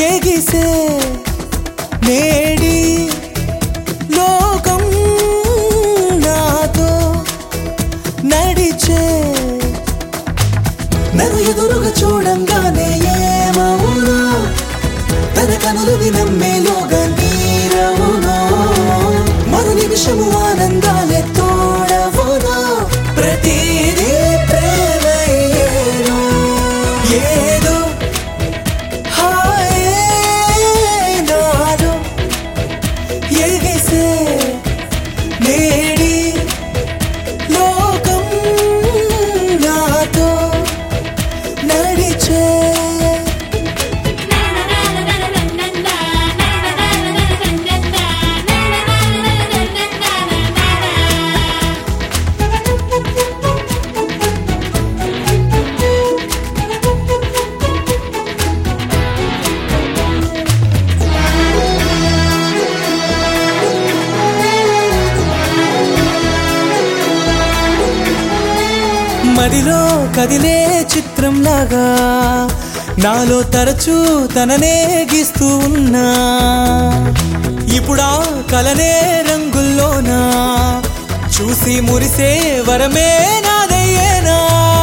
ఎగిసే నేడి లోకం నాతో నడిచే నన్ను ఎదురుగా చూడంగానే ఏమవునో తన కనులు నమ్మేలోగా నీరవునో మరు నిమిషము ఆనందాలే తోడవునో ప్రతిదీ ప్రేమయ్యేను ఏదో హాయే నాలో ఎగిసే నేడి లోకం నాతో నడిచే మదిలో కదిలే చిత్రంలాగా నాలో తరచూ తననే గీస్తూ ఉన్నా ఇప్పుడా కలనే రంగుల్లోనా చూసి మురిసే వరమే నాదయ్యేనా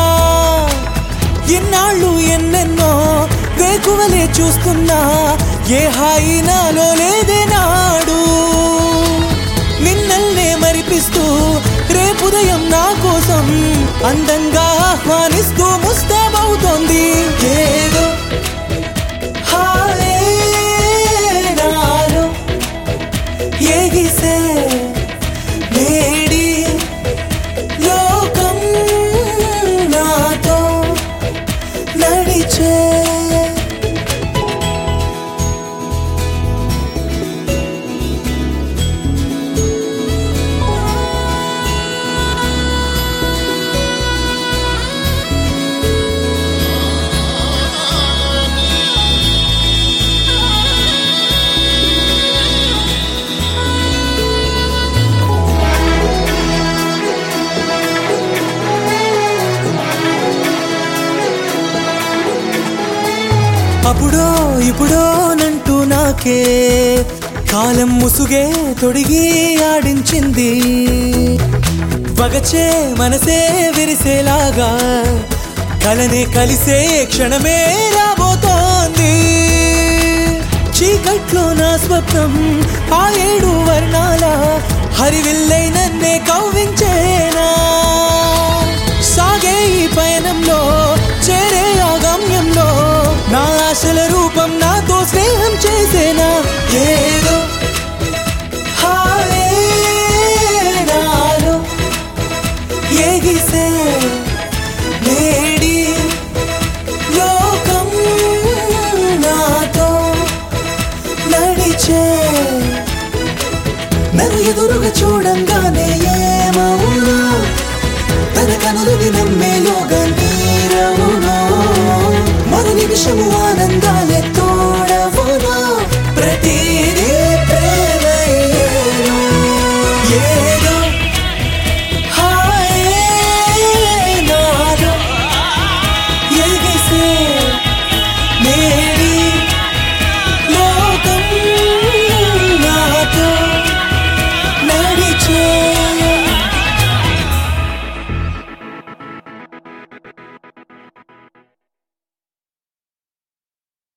ఎన్నాళ్ళు ఎన్నెన్నో వేకువలే చూస్తున్నా ఏ హాయి నాలో లేదే నాడు నిన్నల్నే మరిపిస్తూ రేపుదయం నా కోసం అందంగా ఆహ్వానిస్తూ ముస్తాబవుతోంది ఏదో హాయే నాలో ఎగిసే నేడి లోకం నాతో నడిచే అప్పుడో ఇప్పుడో నంటూ నాకే కాలం ముసుగే తొడిగి ఆడించింది వగచే మనసే విరిసేలాగా కలనే కలిసే క్షణమే రాబోతోంది చీకట్లో నా స్వప్నం ఆ ఏడు వర్ణాల హరివిల్లై నన్నే కవ్వించేనా సాగే ఈ పయనంలో చేరే ఆ గమ్యంలో నా ఆశల రూపం నాతో స్నేహం చేసేనా ఏదో హాయే నాలో ఎగిసే నేడి లోకం నాతో నడిచే నన్ను ఎదురుగా చూడంగా